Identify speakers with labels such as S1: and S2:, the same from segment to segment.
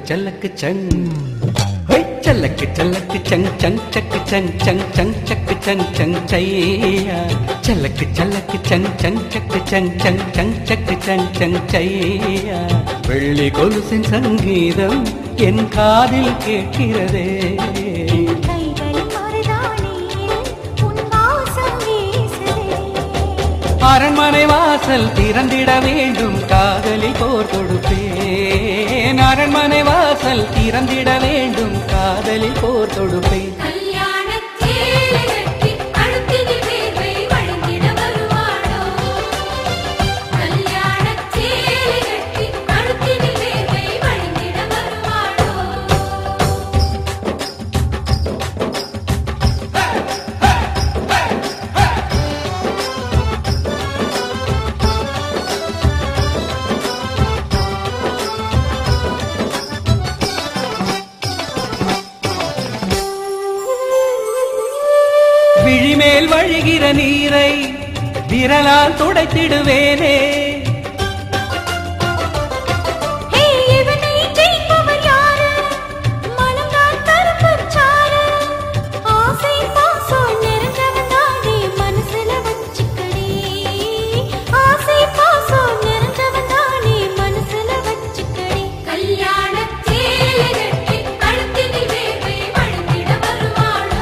S1: சல்லக்கு சங் ஹொய் சல்லக்கு சல்லக்கு சங் சங் சக்கு சங் சங் சங் சக்கு சங் சங் சையா சல்லக்கு சல்லக்கு சங் சங் சக்கு சங் சங் சங் சக்கு சங் சங் சையா வெள்ளி கொலுசின் சங்கீதம் என் காதில் கேட்கிறதே
S2: கைகளின் மருதாணியில் உன் வாசம் வீசுதே
S1: அரண்மனை வாசல் திறந்திட வேண்டும் காதலில் போர் தொடுப்பேன் அரண்மனை வாசல் திறந்திட வேண்டும் காதலில் போர் தொடுப்பேன்
S3: கல்யாணச் சேலை கட்டி கழுத்தினில் வேர்வை வழிந்திட வருவாளோ? கல்யாணச் சேலை கட்டி கழுத்தினில் வேர்வை வழிந்திட வருவாளோ?
S1: விழிமேல் வழிகிற நீரை விரலால் துடைத்திடுவேனே
S2: ஹே இவனை ஜெயிப்பவர் யாரு மனம்தான் கருப்புச் சாறு ஆசை பாசம் நிறைஞ்சவன் தானே மனசுல வச்சுக்கடி ஆசை பாசம் நிறைஞ்சவன் தானே மனசுல வச்சுக்கடி
S3: கல்யாணச் சேலை கட்டி கழுத்தினில் வேர்வை வழிந்திட வருவாளோ?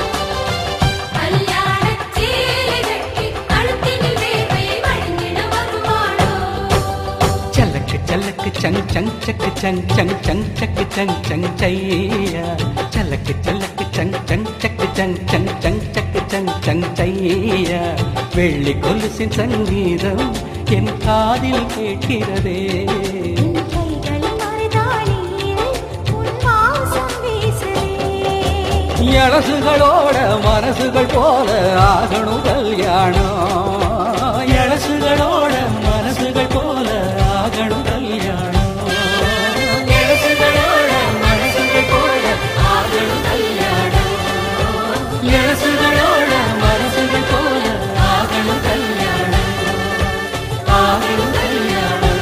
S3: கல்யாணச் சேலை கட்டி கழுத்தினில் வேர்வை வழிந்திட வருவாளோ?
S1: சல்லக்கு சல்லக்கு சங் சங் சக்கு சங் சங் சங் சக்கு சங் சங் சையா சல்லக்கு சல்லக்கு சங் சங் சக்கு சங் சங் சங் சக்கு சங் சங் சையா வெள்ளி கொலுசின் சங்கீதம் என் காதில் கேட்கிறதே
S2: உன் கைகளின் மருதாணியில் உன் வாசம் வீசுதே
S1: எழசுகளோட மனசுகள் போல ஆகணும் கல்யாணம் எழசுகளோட மனசுகள் போல ஆகணும் கல்யாணம் எழசுகளோட மனசுகள் போல ஆகணும் கல்யாணம் எழசுகளோட மனசுகள் போல ஆகணும் கல்யாணம் ஆகணும் கல்யாணம்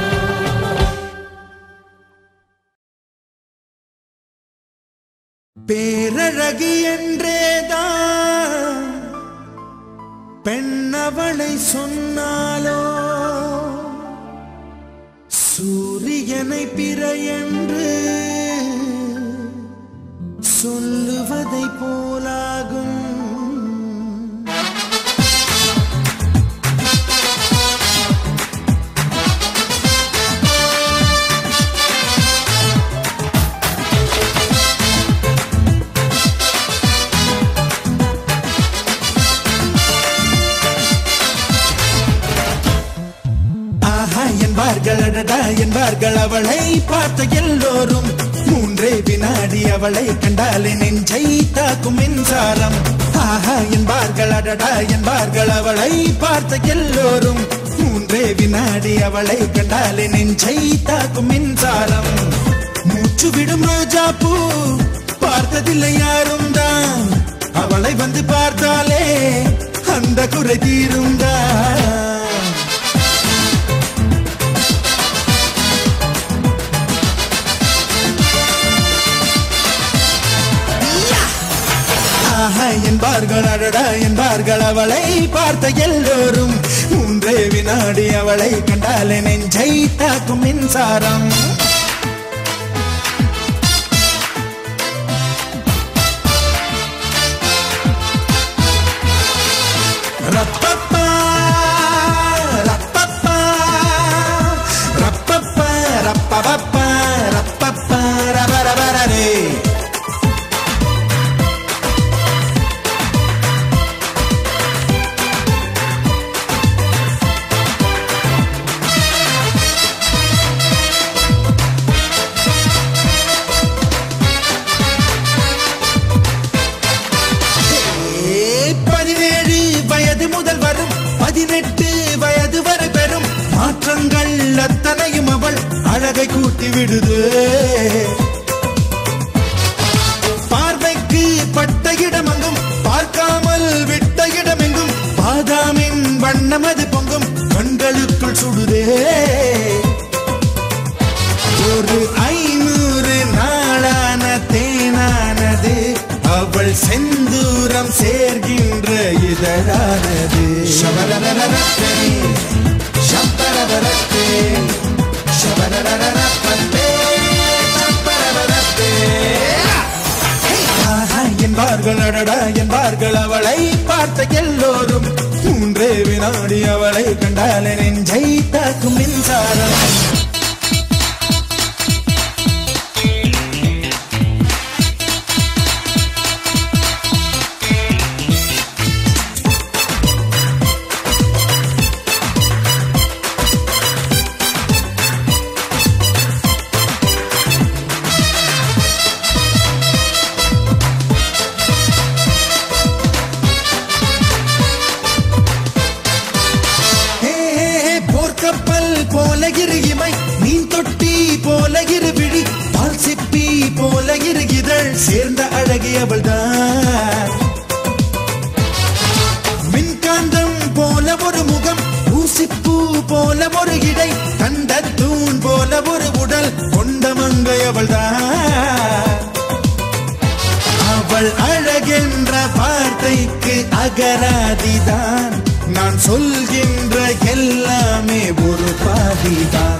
S4: பேரழகி என்றேதான் பெண்ணவளை சொன்னாலோ சூரியனை பிற என்று சொல்லுவதை போலாகும் ஆஹா என்பார்கள் அடடா என்பார்கள் அவளை பார்த்த எல்லோரும் மூன்றே வினாடி அவளை கண்டாலே நெஞ்சை தாக்கும் மின்சாரம் ஆஹா என்பார்கள் அடடா என்பார்கள் அவளை பார்த்த எல்லோரும் மூன்றே வினாடி அவளை கண்டாலே நெஞ்சை தாக்கும் மின்சாரம் மூச்சு விடும் ரோஜா பூ பார்த்ததில்லை யாரும் தான் அவளை வந்து பார்த்தாலே அந்த குறை தீரும் தான் ஆஹா என்பார்கள் அடடா என்பார்கள் அவளை பார்த்த எல்லோரும் மூன்றே வினாடி அவளை கண்டாலே நெஞ்சை தாக்கும் மின்சாரம் ரப்பப்பா, ரப்பப்பா, ரப்பப்பா, ரப்பபப்பா, ரப்பப்பா, ரபரபரரே. ஏ, பதினேழு வயது முதல் வரும் பதினெட்டு வயது வரை பெறும் மாற்றங்கள் அத்தனையும் அவள் அழகை கூட்டி விடுது பார்வைக்கு பட்ட இடமெங்கும் பார்க்காமல் விட்ட இடமெங்கும் பாதாமின் வண்ணம் அது பொங்கும் கண்களுக்குள் சுடுதே ஒரு ஐநூறு அவள் செந்தூரம் சேர்கின்ற இதழானது ஷபரரரரத்தே, ஷம்பரரரத்தே, ஷபரரரரப்பத்தே, ஷம்பரரரத்தே. ஆஹா என்பார்கள் அடடா என்பார்கள் அவளை பார்த்த எல்லோரும் மூன்றே வினாடி அவளை கண்டாலே நெஞ்சை தாக்கும் மின்சாரம் ஹே, ஹே, ஹே, போர்க்கப்பல் போல இரு இமை மீன் தொட்டி போல இரு விழி பால் சிப்பி போல இரு இதழ் சேர்ந்த அழகி அவள்தான் மின்காந்தம் போல ஒரு முகம் ஊசிப்பூ போல ஒரு இடை கண்ட தூண் போல ஒரு உடல் கொண்ட மங்கை அவள்தான் அவள் அழகென்ற வார்த்தைக்கு அகராதிதான் நான் சொல்கின்ற எல்லாமே ஒரு பாதிதான்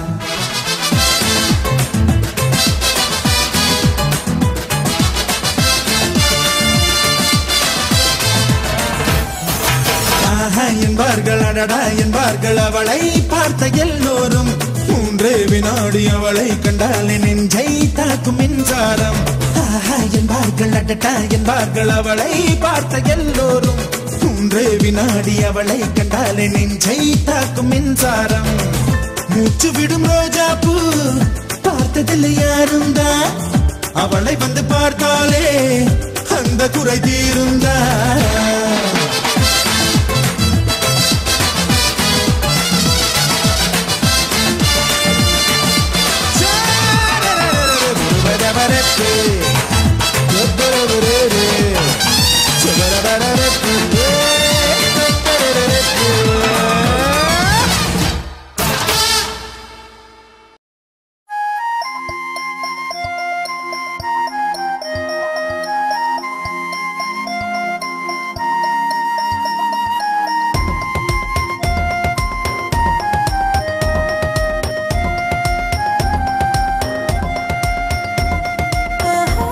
S4: ஆஹா என்பார்கள் அடடா என்பார்கள் அவளை பார்த்த எல்லோரும் மூன்றே வினாடி அவளை கண்டால் என் நெஞ்சை தாக்கும் மின்சாரம் ஆஹா என்பார்கள் அடடா என்பார்கள் அவளை பார்த்த எல்லோரும் மூன்றே வினாடி அவளை கண்டால் என் நெஞ்சை தாக்கும் மின்சாரம் மூச்சு விடும் ரோஜா பூ பார்த்ததில்லை யாரும் தான் அவளை வந்து பார்த்தாலே அந்த குறை தீருந்தா
S2: ஆஹா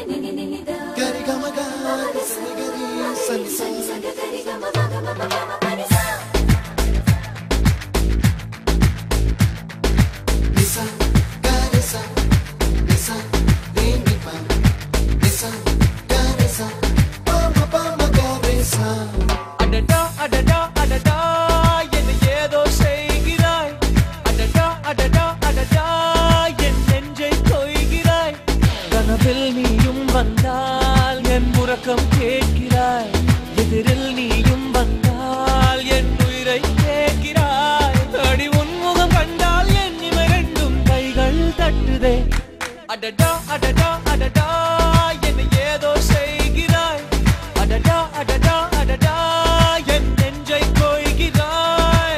S4: கரி கமக சரி கரி சனி சா நிசா கரிசா நிசா ரேமிபா நிசா கரிசா பாம பாம கரிசா
S5: அடடா அடடா அடடா என்னை ஏதோ செய்கிறாய் அடடா அடடா அடடா என் நெஞ்சை கொய்கிறாய் கனவில் நீயும் வந்தால் என் உறக்கம் கேட்கிறாய் எதிரில் நீயும் வந்தால் என் உயிரை கேட்கிறாய் அடி உன்முகம் கண்டால் என் இமை ரெண்டும் கைகள் தட்டுதே அடடா அடடா அடடா என்னை ஏதோ செய்கிறாய் அடடா அடடா அடடா என் நெஞ்சை கொய்கிறாய்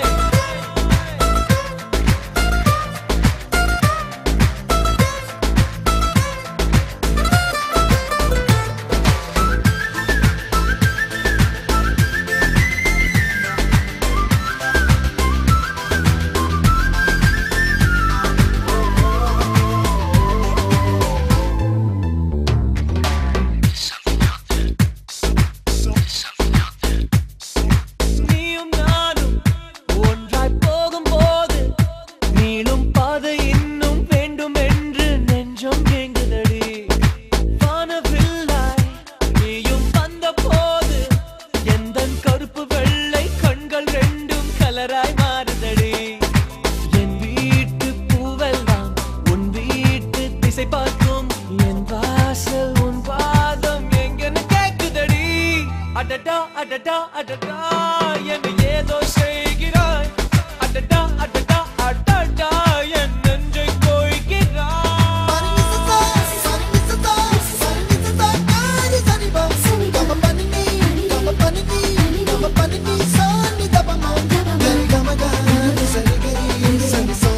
S5: நீயும் நானும் ஒன்றாய் போகும்போது நீளும் பாதை இன்னும் வேண்டும் என்று நெஞ்சம் ஏங்குதடி வானவில்லாய் நீயும் வந்த போது எந்த கருப்பு வெள்ளை கண்கள் ரெண்டும் கலராய் மாறுதடி என் வீட்டு பூவெல்லாம் உன் வீட்டு திசை பார்க்கும் என் வாசல் உன் பாதம் எங்கன்னு கேக்குதடி அடடா அடடா அடடா என்னை ஏதோ செய்கிறாய் அடடா அடடா அடடா என் நெஞ்சை கொய்கிறாய்
S4: சனி சா சனி சா கரி சனி பா கம பனி நீ கம பனி நீ கம பனி நீ சனி தபமா கரி கமக சரி கரி சனி சா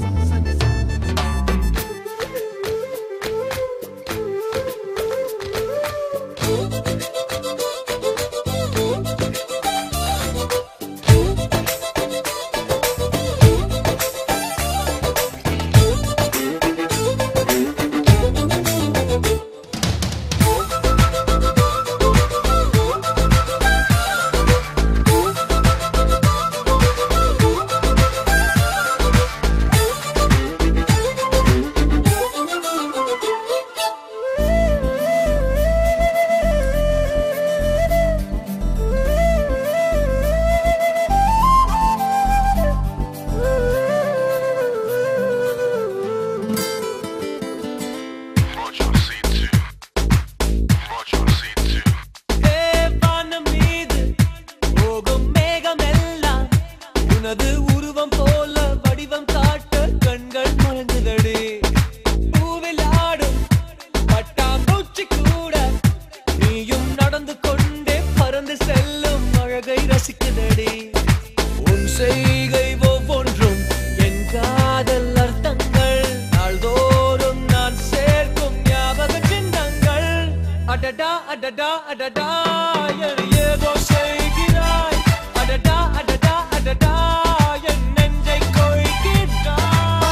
S5: தேவானம் மீது போகும் மேகமெல்லாம் உனது உருவம் போல வடிவம் காட்ட கண்கள் மயங்குதடி பூவில் ஆடும் பட்டாம்பூச்சி கூட நீயும் நடந்து கொண்டே பறந்து செல்லும் அழகை ரசிக்குதடி உன் செய்கை ஒவ்வொன்றும் என் காதல் அர்த்தங்கள் நாள்தோறும் நான் சேர்க்கும் ஞாபக சின்னங்கள் அடடா அடடா அடடா என் ஏதோ செய்கிறாய் அடடா அடடா அடடா என் நெஞ்சை கொய்கிறாய்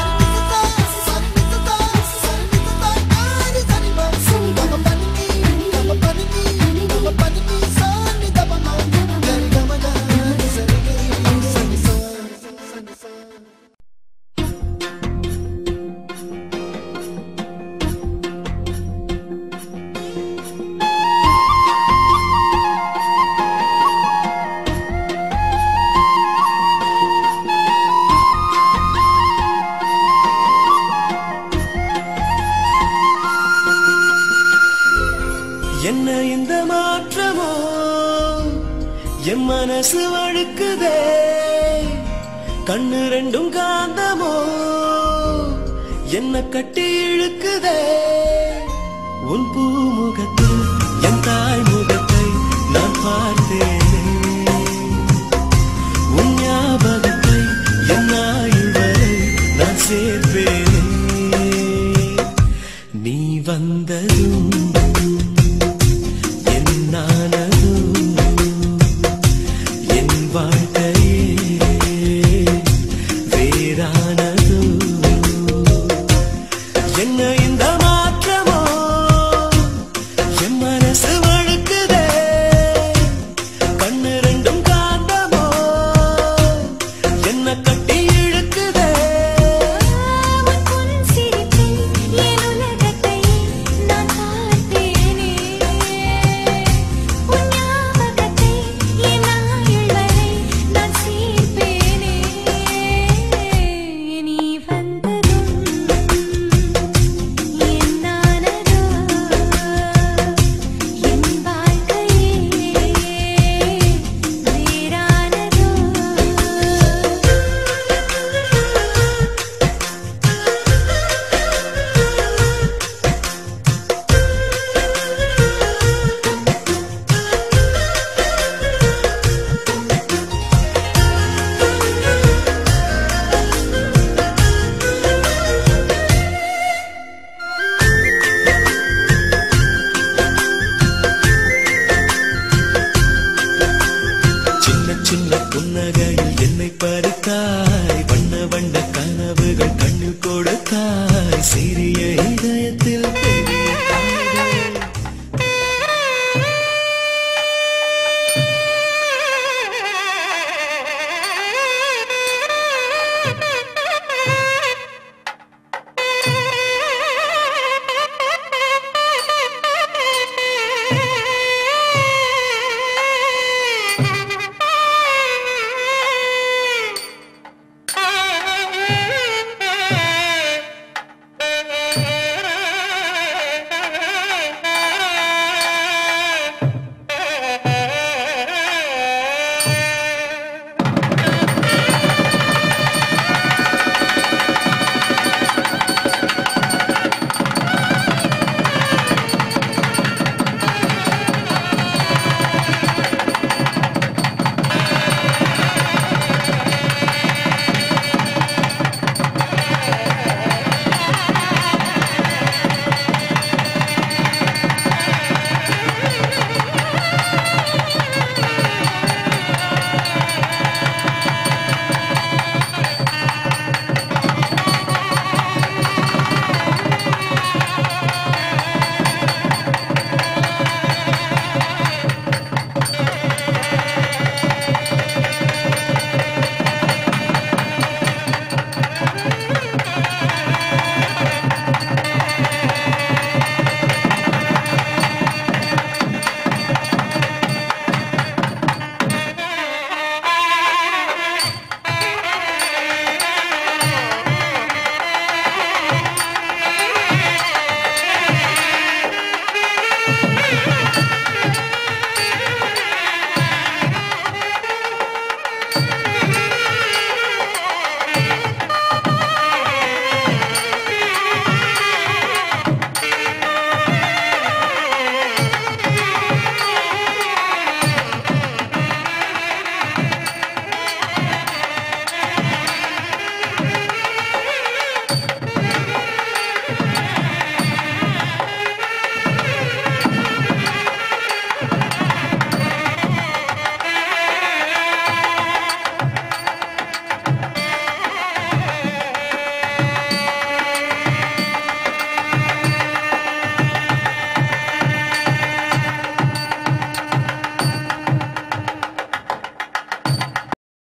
S6: என்ன இந்த மாற்றமோ என் மனசு வழுக்குதே கண்ணு ரெண்டும் காந்தமோ என்ன கட்டி இழுக்குதே உன் பூமுகத்தில் என் தாய் முகத்தை நான் பார்த்தேனே உன் ஞாபகத்தை என் ஆயுள் வரை நான் சேர்ப்பேனே நீ வந்ததும் என்னான